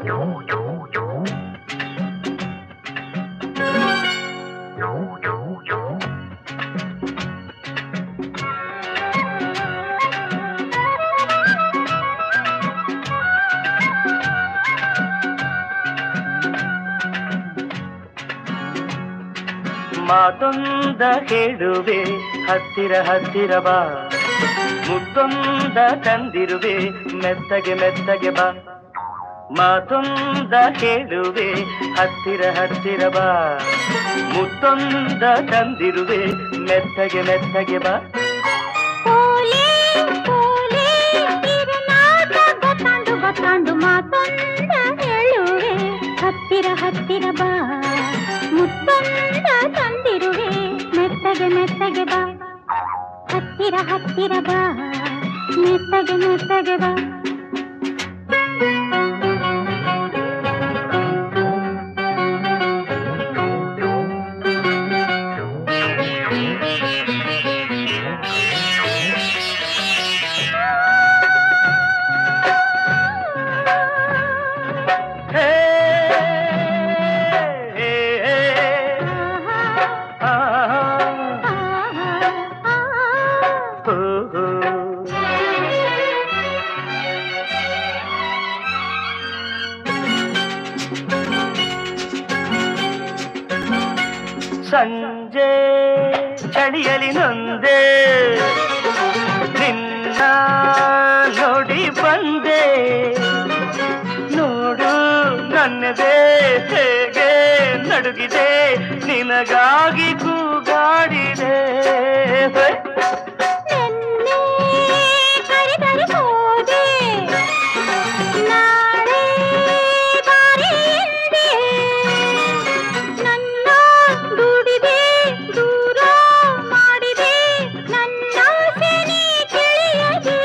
ಮಾತೊಂದ ಹೇಳುವೆ ಹತ್ತಿರ ಹತ್ತಿರ ಬಾ ಮುತ್ತೊಂದ ತಂದಿರುವೆ ಮೆತ್ತಗೆ ಮೆತ್ತಗೆ ಬಾ ಮಾತೊಂದ ಹೇಳುವೆ ಹತ್ತಿರ ಹತ್ತಿರ ಬಾ ಮುತ್ತೊಂದ ತಂದಿರುವೆ ಮೆತ್ತಗೆ ಮೆತ್ತಗೆ ಬಾ ಪೋಲೆ ಪೋಲೆ ಇರನಾಟ ಗೊತ್ತಾಂಡು ಗೊತ್ತಾಂಡು ಮಾತೊಂದ ಹೇಳುವೆ ಹತ್ತಿರ ಹತ್ತಿರ ಬಾ ಮುತ್ತೊಂದ ತಂದಿರುವೆ ಮೆತ್ತಗೆ ಮೆತ್ತಗೆ ಬಾ ಹತ್ತಿರ ಹತ್ತಿರ ಬಾ ಮೆತ್ತಗೆ ಮೆತ್ತಗೆ ಬಾ ಹೇ, ಹೇ, ಹೇ, ಆ, ಹೋ, ಹೋ. ಸಂಜೆ ಚಳಿಯಲಿ ನೊಂದೆ ನಿನ್ನ ನೋಡಿ ಬಂದೆ ನೋಡು ನನ್ನದೇ ಹೇಗೆ ನಡುಗಿದೆ ನಿನಗಾಗಿ ಕೂಗಾಡಿದೆ ನಿನ್ನೆ ಕರೆದರೆ ಹೋದೆ ನಾಳೆ ಬಾರೆ ಎಂದೆ ನನ್ನ ದುಡಿದೆ ದೂರ ಮಾಡಿದೆ ನನ್ನ ನೀ ತಿಳಿಯದೆ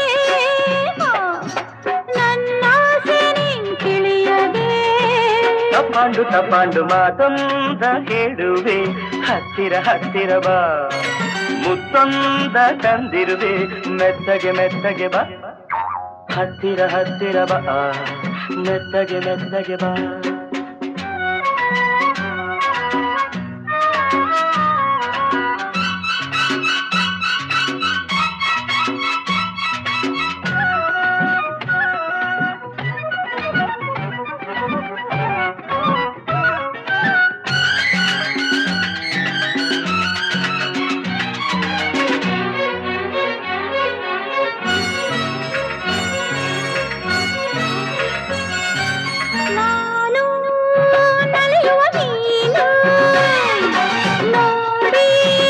ನನ್ನ ನೀ ತಿಳಿಯದೆ ತಪ್ಪಾಂಡು ತಪ್ಪಾಂಡು ಮಾತೊಂದ ಹೇಳುವೆ ಹತ್ತಿರ ಹತ್ತಿರ ಬಾ ಮುತ್ತೊಂದ ತಂದಿರುವೆ ಮೆತ್ತಗೆ ಮೆತ್ತಗೆ ಬಾ ಹತ್ತಿರ ಹತ್ತಿರ ಬಾ ಮೆತ್ತಗೆ ಮೆತ್ತಗೆ ಬಾ ನಾನು ನಲಿಯುವ ನೀನು ನೋಡಿ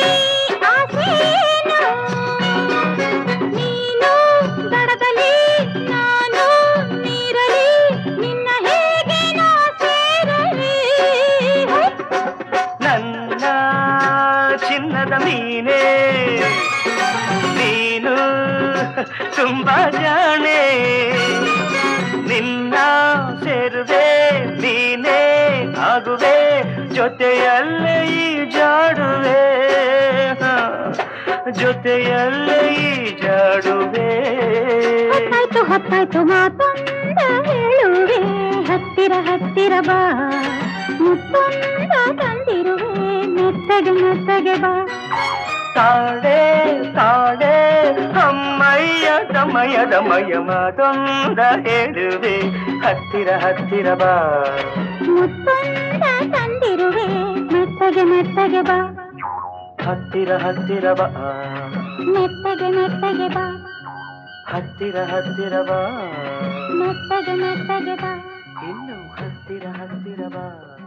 ಆಸೇನು ನೀನು ದಡದಲ್ಲಿ ನಾನು ನೀರಲಿ ನಿನ್ನ ಹೇಗೆ ನಾ ಸೇರಲಿ ನನ್ನ ಚಿನ್ನದ ಮೀನೆ ನೀನು ತುಂಬಾ ಜಾಣೆ ನಿನ್ನ ಸೇರುವೆ ನೀನೇ ಆಗುವೆ ಜೊತೆಯಲ್ಲೇ ಈ ಜಾಡುವೆ ಹ, ಜೊತೆಯಲ್ಲೇ ಈ ಜಾಡುವೆ ಹೊತ್ತಾಯ್ತು ಹೊತ್ತಾಯ್ತು ಮಾತೊಂದ ಹೇಳುವೆ ಹತ್ತಿರ ಹತ್ತಿರ ಬಾ ಮುತ್ತೊಂದ ತಂದಿರುವೆ ಮೆತ್ತಗೆ ಮೆತ್ತಗೆ ಬಾ ತಾಡೆ ತಾಡೆ ಅಮ್ಮಯ್ಯ ದಮಯ ದಮಯ ಮಾತೊಂದ ಹೇಳುವೆ ಹತ್ತಿರ ಹತ್ತಿರ ಬಾ ಮುತ್ತೊಂದ ತಂದಿರುವೆ ಮೆತ್ತಗೆ ಮೆತ್ತಗೆ ಬಾ ಹತ್ತಿರ ಹತ್ತಿರ ಬಾ ಮೆತ್ತಗೆ ಮೆತ್ತಗೆ ಬಾ ಹತ್ತಿರ ಹತ್ತಿರ ಬಾ ಮೆತ್ತಗೆ ಮೆತ್ತಗೆ ಬಾ ಇನ್ನು ಹತ್ತಿರ ಹತ್ತಿರ ಬಾ